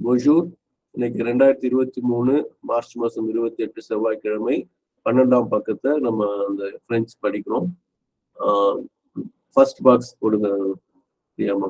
பொஜூர் இன்னைக்கு ரெண்டாயிரத்தி இருபத்தி மூணு மார்ச் மாசம் இருபத்தி எட்டு செவ்வாய்க்கிழமை பன்னெண்டாம் பக்கத்தை நம்ம அந்த பிரெஞ்சு படிக்கிறோம் ஃபர்ஸ்ட் பாக்ஸ் கொடுங்க பிரியாமா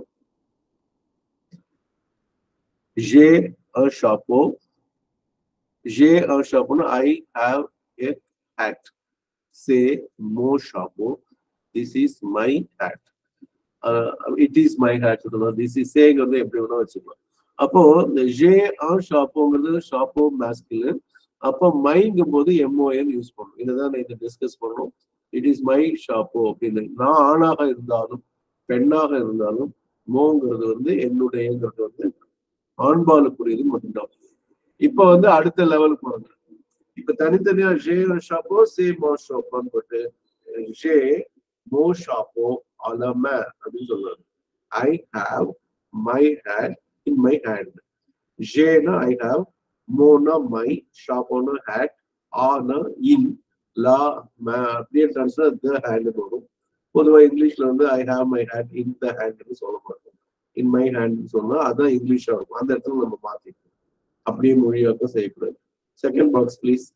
ஜே அ ஷாப்போ ஜே அ ஷாப்போனா ஐ ஹாவ் எ ஹேட் சே மோ ஷாப்போ this is my hat it is my hat this is சேங்கிறது எப்படி வேணா வச்சுக்கலாம் அப்போ இந்த ஜே ஆ ஷாப்போங்கிறது ஷாப்போ மேஸ்கிலன் அப்போ மைங்கும் போது எம்ஓஎன் யூஸ் பண்ணணும் இதை நான் இதை டிஸ்கஸ் பண்ணணும் இட் இஸ் மை ஷாப்போ அப்படின்னு நான் ஆணாக இருந்தாலும் பெண்ணாக இருந்தாலும் மோங்கிறது வந்து என்னுடையங்கிறது வந்து ஆண்பாலுக்குரியது மட்டும்தான் இப்ப வந்து அடுத்த லெவலுக்கு வாங்க இப்ப தனித்தனியா ஜே ஷாப்போ சே மோ ஷாப்போன்னு போட்டு ஜே மோ ஷாப்போ அலம அப்படின்னு சொல்றாரு I have my hat in my hand ஜேனா ஐ ஹாவ் மோனா மை ஷாப்போனா ஹேட் ஆனா இன் லா அப்படியே ட்ரான்ஸ்ஃபர் த ஹேண்ட் வரும் பொதுவாக இங்கிலீஷ்ல வந்து I have my hand in the ஹேண்ட்னு சொல்ல மாட்டோம் இன் மை ஹேண்ட்னு சொன்னா அதான் இங்கிலீஷா இருக்கும் அந்த இடத்துல நம்ம மாத்திக்கணும் அப்படியே மொழியாக்கம் செய்யக்கூடாது செகண்ட் பாக்ஸ் ப்ளீஸ்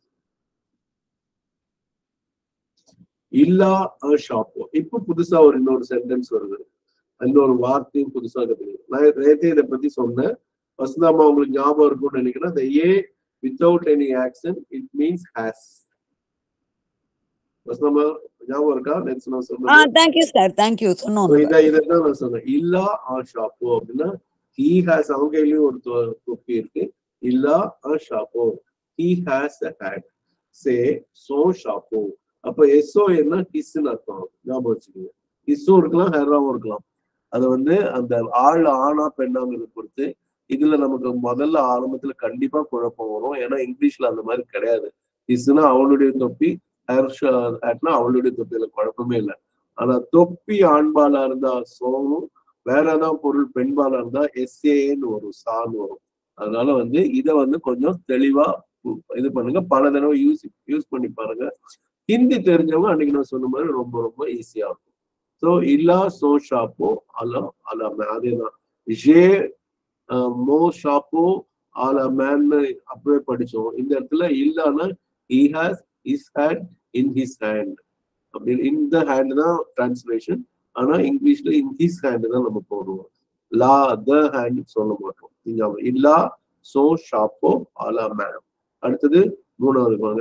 இல்லா அ ஷாப்போ இப்போ புதுசா ஒரு இன்னொரு சென்டென்ஸ் வருது இன்னொரு வார்த்தையும் புதுசா கத்துக்கணும் நான் நேற்றே இதை பத்தி சொன்னேன் வசந்தாமா உங்களுக்கு ஞாபகம் இருக்கும்னு நினைக்கிறேன் the a without any action it means has வசந்தாமா ஞாபகம் இருக்கா நேற்று நான் ஆ சொன்னது தேங்க்யூ சார் தேங்க்யூ சொன்னோம் So இதை இதைதான் நான் சொன்னேன் இல்லா ஆ ஷாப்போ அப்படின்னா ஹீ ஹாஸ் அவங்க கையிலயும் ஒரு தொ- தொப்பி இருக்கு இல்லா ஆ ஷாப்போ ஹீ ஹாஸ் அ ஹேட் சே சோ ஷாப்போ அப்ப எஸ்ஓ என்ன ஹிஸ்ன்னு அர்த்தம் ஞாபகம் வச்சுக்கோங்க ஹிஸ்ஸும் இருக்கலாம் ஹெராவும் இருக்கலாம் அது வந்து அந்த ஆள் ஆணா பெண்ணாங்கிறத பொறுத்து இதுல நமக்கு முதல்ல ஆரம்பத்துல கண்டிப்பா குழப்பம் வரும் ஏன்னா இங்கிலீஷ்ல அந்த மாதிரி கிடையாது ஹிஸ்னா அவளுடைய தொப்பி ஹேர் ஹேட்னா அவளுடைய தொப்பியில குழப்பமே இல்லை ஆனா தொப்பி ஆண்பாலா இருந்தா சோவும் வேற ஏதாவது பொருள் பெண்பாலா இருந்தா எஸ்ஏன்னு வரும் சான்னு வரும் அதனால வந்து இதை வந்து கொஞ்சம் தெளிவா உ- இது பண்ணுங்க பல தடவை யூஸ் யூஸ் பண்ணி பாருங்க ஹிந்தி தெரிஞ்சவங்க அன்னைக்கு நான் சொன்ன மாதிரி ரொம்ப ரொம்ப ஈஸியா இருக்கும் ஸோ இல்லா சோ ஷாப்போ அலா அலாமே அதேதான் ஜே அஹ், மோ ஷாப்போ ஆலா மேன்னு அப்பவே படிச்சோம் இந்த இடத்துல இல்லான்னா he has is hand in his hand அப்படின்னு இந்த ஹேண்ட் தான் டிரான்ஸ்லேஷன் ஆனா இங்கிலீஷ்ல இன் ஹிஸ் ஹேண்ட் தான் நம்ம போடுவோம் லா த ஹேண்ட் சொல்ல மாட்டோம் நீங்க இல்லா சோ ஷாப்போ ஆலா மேம் அடுத்தது மூணாவது வாங்க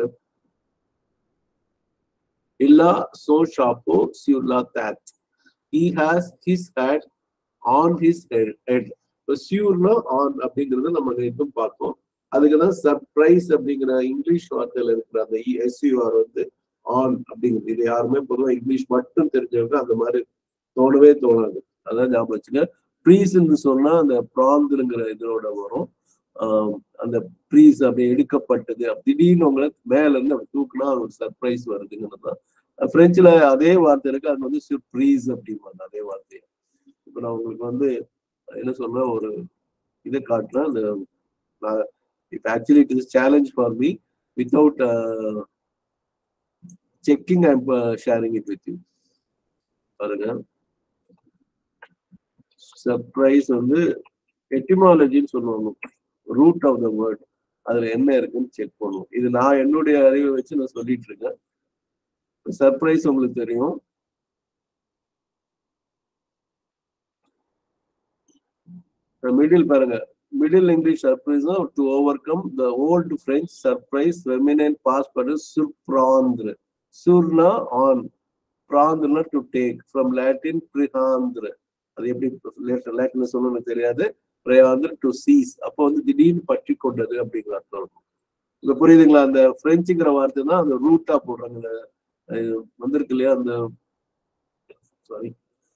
இல்லா சோ ஷாப்போ சியூலா that he has his hat on his head சியூர்னா ஆன் அப்படிங்கறத நம்ம நேற்றும் பார்த்தோம் அதுக்கு தான் சர்ப்ரைஸ் அப்படிங்கிற இங்கிலீஷ் வார்த்தையில இருக்கிற அந்த எஸ்யூஆர் வந்து ஆன் அப்படிங்கிறது இது யாருமே பொதுவாக இங்கிலீஷ் மட்டும் தெரிஞ்சவங்க அந்த மாதிரி தோணவே தோணாது அதான் ஞாபகம் வச்சுங்க ப்ரீஸ்ன்னு சொன்னா அந்த ப்ராந்துங்கிற இதோட வரும் ஆஹ் அந்த ப்ரீஸ் அப்படி எடுக்கப்பட்டது அப்படி திடீர்னு உங்களை மேல இருந்து அப்படி தூக்குனா ஒரு சர்ப்ரைஸ் வருதுங்கிறது தான் பிரெஞ்சுல அதே வார்த்தை இருக்கு அது வந்து சுப்ரீஸ் அப்படிம்பாங்க அதே வார்த்தையை இப்போ நான் உங்களுக்கு வந்து என்ன சொன்னா ஒரு இதை காட்டுறேன் அந்த it actually it is challenge for me without checking I'm sharing it with you பாருங்க சர்ப்ரைஸ் வந்து எட்டிமாலஜின்னு சொல்லுவாங்க ரூட் ஆஃப் த வேர்ட் அதுல என்ன இருக்குன்னு செக் பண்ணுவோம் இது நான் என்னுடைய அறிவை வச்சு நான் சொல்லிட்டு இருக்கேன் சர்ப்ரைஸ் உங்களுக்கு தெரியும் மிடில் பாருங்க middle English surprise to overcome the old French surprise feminine pass பண்ணு சுர்ப்ராந்திரு சுர்னா ஆன் பிராந்துனா டு டேக் ஃப்ரம் லாட்டின் பிரிஹாந்திரு அது எப்படி லாட்டின் சொல்லணும்னு தெரியாது பிரயாந்திர டு சீஸ் அப்போ வந்து திடீர்னு பற்றி கொண்டது அப்படிங்கிற அர்த்தம் இருக்கும் இப்ப புரியுதுங்களா அந்த பிரெஞ்சுங்கிற வார்த்தை தான் அந்த ரூட்டா போடுறாங்க இந்த, அஹ், வந்திருக்கு இல்லையா அந்த சாரி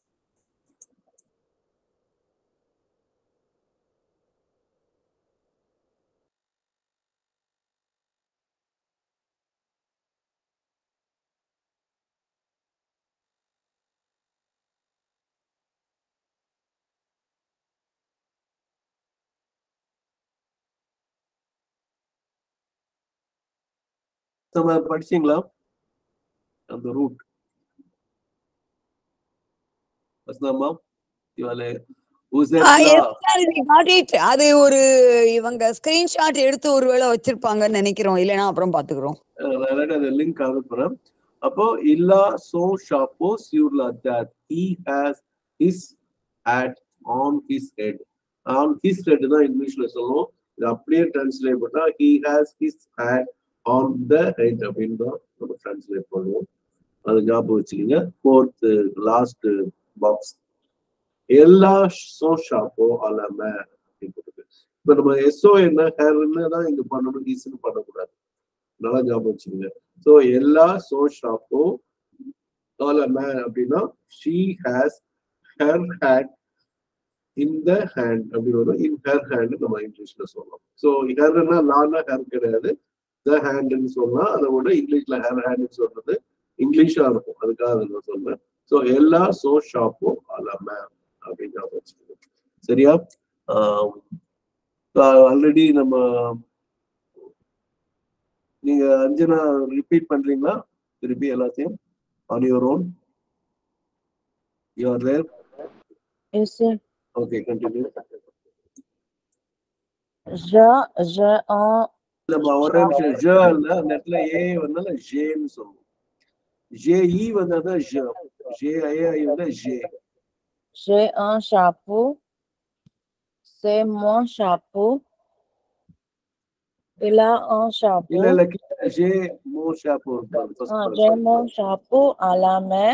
நம்ம படிச்சீங்களா அந்த ரூட் வசந்தாமா இவாளே உசெட்லா got it. அது ஒரு இவங்க ஸ்கிரீன்ஷாட் எடுத்து ஒருவேளை வச்சிருப்பாங்கன்னு நினைக்கிறோம் இல்லைன்னா அப்புறம் பாத்துக்கிறோம் நான் அந்த லிங்க் அனுப்புறேன் அப்போ இல்லா சோ ஷாப்போ சியூர்லா that he has his hat on his head on his head தான் இங்கிலீஷ்ல சொல்லுவோம் இது அப்படியே டிரான்ஸ்லேட் பண்ணா he has his hat on the head அப்படின்னு தான் நம்ம டிரான்ஸ்லேட் பண்ணுவோம் அது ஞாபகம் வச்சுக்கோங்க ஃபோர்த் லாஸ்ட் பாக்ஸ் எல்லா சோ ஷாப்போ அல்லாம அப்படின்னு போட்டுருக்கு. இப்ப நம்ம எஸ்ஓ என்ன ஹேர்ன்னு தான் இங்க பண்ணணும் ஹீஸ்னு பண்ணக்கூடாது நல்லா ஞாபகம் வச்சுக்கோங்க ஸோ எல்லா சோ ஷாப்போ அல்லாம அப்படின்னா she has her hat in the hand அப்படின்னு வரும் இன் ஹேர் ஹேண்ட் நம்ம இங்கிலீஷ்ல சொல்லலாம் ஸோ ஹேர்னா லானா ஹேர் கிடையாது த ஹேண்ட்னு சொல்லலாம் அதை விட இங்கிலீஷ்ல ஹேர் ஹேண்ட்னு சொல்றது இங்கிலீஷா இருக்கும் அதுக்காக அதை நான் சொல்றேன் ஸோ எல்லா சோ ஷாப்போ அல்லாம அப்படின்னு ஞாபகம் வச்சுக்கோங்க சரியா ஆல்ரெடி நம்ம நீங்க அஞ்சனா ரிப்பீட் பண்றீங்களா திருப்பி எல்லாத்தையும் on your own you are there Yes, sir. Okay continue Je, je, en, நம்ம ஒரு நிமிஷம் ஜ இல்ல அந்த இடத்துல ஏ வந்தால ஜேன்னு சொல்லுவோம் ஜே இ வந்தாதான் ஜ ஜே ஐ ஐ வந்தா ஜே j'ai un chapeau. C'est mon chapeau. Il a un இல்ல chapeau. இல்ல ஜே மோ ஷாப்போ Ah, j'ai mon chapeau à la main.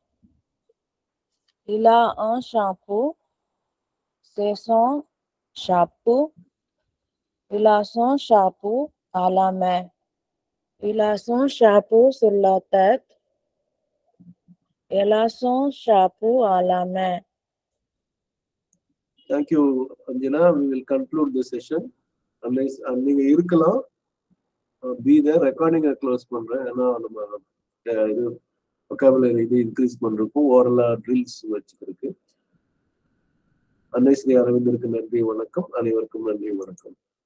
Il a un chapeau. C'est son chapeau. Il a son chapeau à la main. Il a son chapeau sur la tête. Il a son chapeau à la main. Thank you Anjana we will conclude the session அன்லைஸ் நீங்க இருக்கலாம் be the ரெக்கார்டிங்கை close பண்றேன் ஏன்னா நம்ம அஹ், இது vocabulary இது increase பண்றதுக்கும் ஓரலா drills வச்சுக்கிறதுக்கு அன்னை ஸ்ரீ அரவிந்தருக்கு நன்றி வணக்கம் அனைவருக்கும் நன்றி வணக்கம்